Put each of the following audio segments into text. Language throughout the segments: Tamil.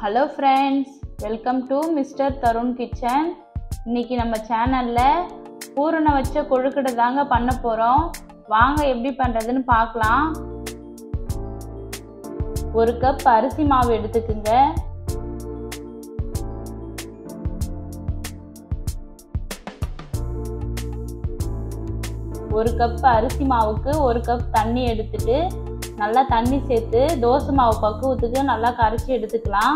hello friends welcome to mister Tarun kitchen இன்னைக்கு நம்ம சேனலில் பூரண வச்ச கொழுக்கட்டை தாங்க பண்ண போகிறோம் வாங்க எப்படி பண்ணுறதுன்னு பார்க்கலாம் ஒரு கப் அரிசி மாவு எடுத்துக்குங்க ஒரு கப் அரிசி மாவுக்கு ஒரு கப் தண்ணி எடுத்துட்டு நல்லா தண்ணி சேர்த்து தோசை மாவு பக்குவத்துக்கு நல்லா கரைச்சி எடுத்துக்கலாம்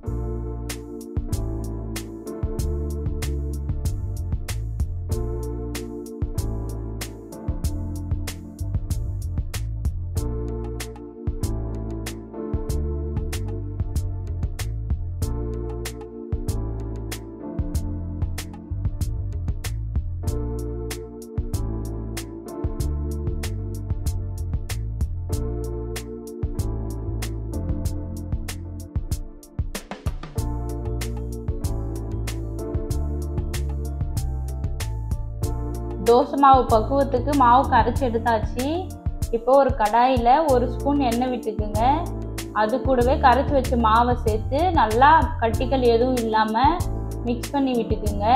தோசை மாவு பக்குவத்துக்கு மாவு கரைச்சி எடுத்தாச்சு இப்போ ஒரு கடாயில் ஒரு ஸ்பூன் எண்ணெய் விட்டுக்குங்க அது கூடவே கரைச்சி வச்ச மாவை சேர்த்து நல்லா கட்டிகள் எதுவும் இல்லாமல் மிக்ஸ் பண்ணி விட்டுக்குங்க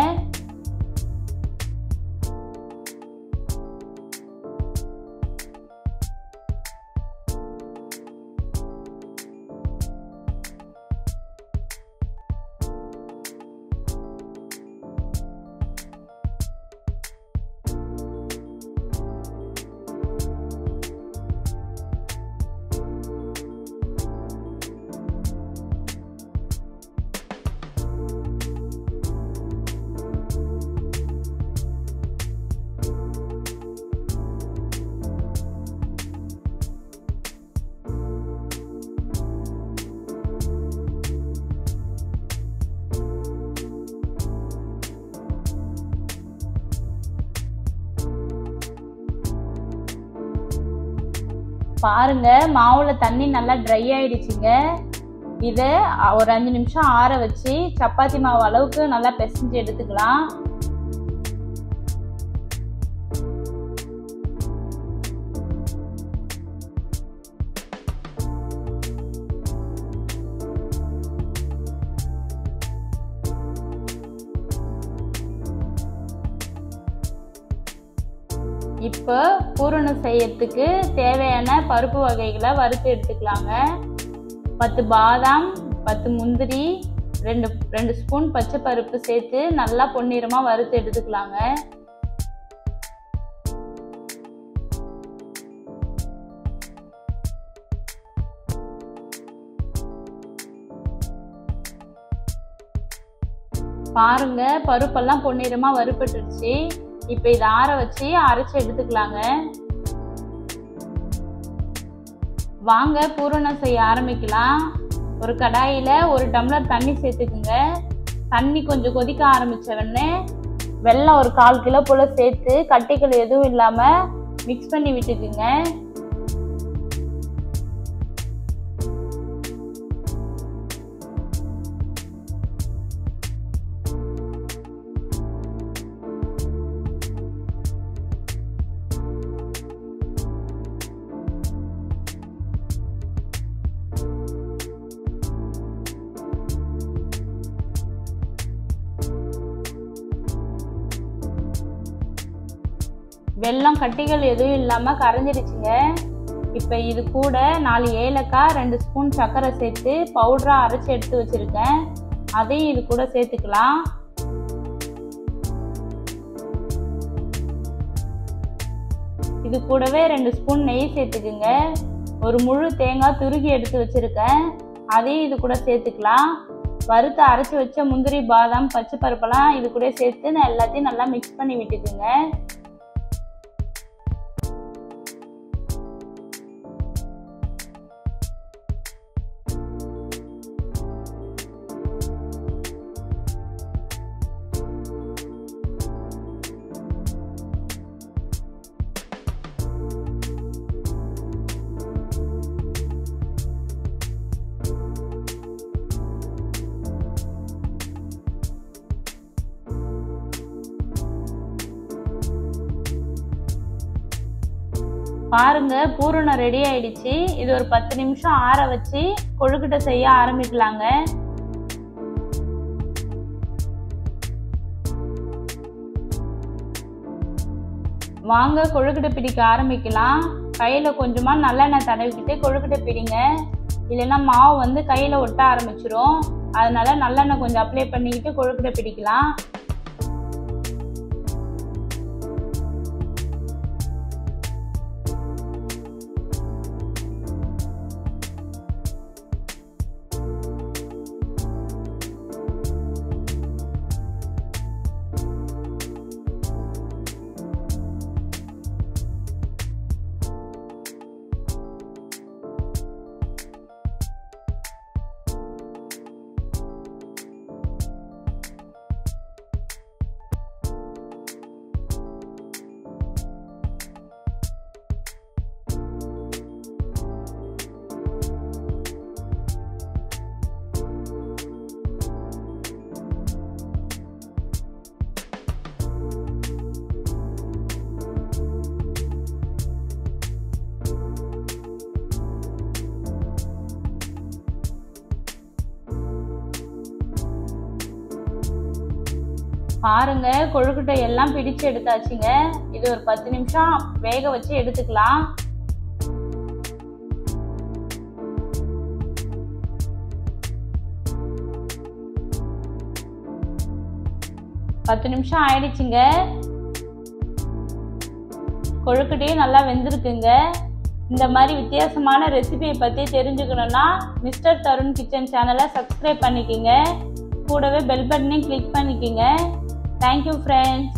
பாருங்க மாவுல தண்ணி நல்லா ட்ரை ஆயிடுச்சுங்க இதை ஒரு அஞ்சு நிமிஷம் ஆற வச்சு சப்பாத்தி மாவு அளவுக்கு நல்லா பிசைஞ்சு எடுத்துக்கலாம் இப்போ பூரணம் செய்யறதுக்கு தேவையான பருப்பு வகைகளை வறுத்து எடுத்துக்கலாங்க பத்து பாதாம் பத்து முந்திரி ரெண்டு ரெண்டு ஸ்பூன் பச்சை பருப்பு சேர்த்து நல்லா பொன்னிறமாக வறுத்து எடுத்துக்கலாங்க பாருங்க பருப்பெல்லாம் பொன்னிறமாக வறுப்பட்டுருச்சு இப்போ இதை ஆற வச்சு அரைச்சி எடுத்துக்கலாங்க வாங்க பூரணம் செய்ய ஆரம்பிக்கலாம் ஒரு கடாயில் ஒரு டம்ளர் தண்ணி சேர்த்துக்குங்க தண்ணி கொஞ்சம் கொதிக்க ஆரம்பித்த உடனே வெல்லம் ஒரு கால் கிலோ போல் சேர்த்து கட்டிகள் எதுவும் இல்லாமல் மிக்ஸ் பண்ணி விட்டுக்குங்க வெல்லம் கட்டிகள் எதுவும் இல்லாமல் கரைஞ்சிருச்சுங்க இப்போ இது கூட நாலு ஏலக்காய் ரெண்டு ஸ்பூன் சர்க்கரை சேர்த்து பவுடராக அரைச்சி எடுத்து வச்சுருக்கேன் அதையும் இது கூட சேர்த்துக்கலாம் இது கூடவே ரெண்டு ஸ்பூன் நெய் சேர்த்துக்குங்க ஒரு முழு தேங்காய் துருகி எடுத்து வச்சுருக்கேன் அதையும் இது கூட சேர்த்துக்கலாம் வறுத்து அரைச்சி வச்ச முந்திரி பாதாம் பச்சை பருப்பெல்லாம் இது கூட சேர்த்து நான் எல்லாத்தையும் நல்லா மிக்ஸ் பண்ணி விட்டுக்குங்க பாருங்க பூரணம் ரெடி ஆயிடுச்சு இது ஒரு பத்து நிமிஷம் ஆற வச்சு கொழுக்கட்டை செய்ய ஆரம்பிக்கலாங்க வாங்க கொழுக்கட்டை பிடிக்க ஆரம்பிக்கலாம் கையில் கொஞ்சமாக நல்லெண்ணெய் தடவிக்கிட்டு கொழுக்கட்டை பிடிங்க இல்லைன்னா மாவு வந்து கையில் ஒட்ட ஆரம்பிச்சிரும் அதனால நல்லெண்ணெய் கொஞ்சம் அப்ளை பண்ணிக்கிட்டு கொழுக்கட்டை பிடிக்கலாம் பாருங்க கொழுக்கட்டை எல்லாம் பிடிச்சு எடுத்தாச்சுங்க இது ஒரு பத்து நிமிஷம் வேக வச்சு எடுத்துக்கலாம் பத்து நிமிஷம் ஆயிடுச்சுங்க கொழுக்கட்டையும் நல்லா வெந்திருக்குங்க இந்த மாதிரி வித்தியாசமான ரெசிபியை பற்றி தெரிஞ்சுக்கணுன்னா மிஸ்டர் தருண் கிச்சன் சேனலை சப்ஸ்கிரைப் பண்ணிக்கோங்க கூடவே பெல் பட்டனையும் கிளிக் பண்ணிக்கோங்க தேங்க்யூ ஃப்ரெண்ட்ஸ்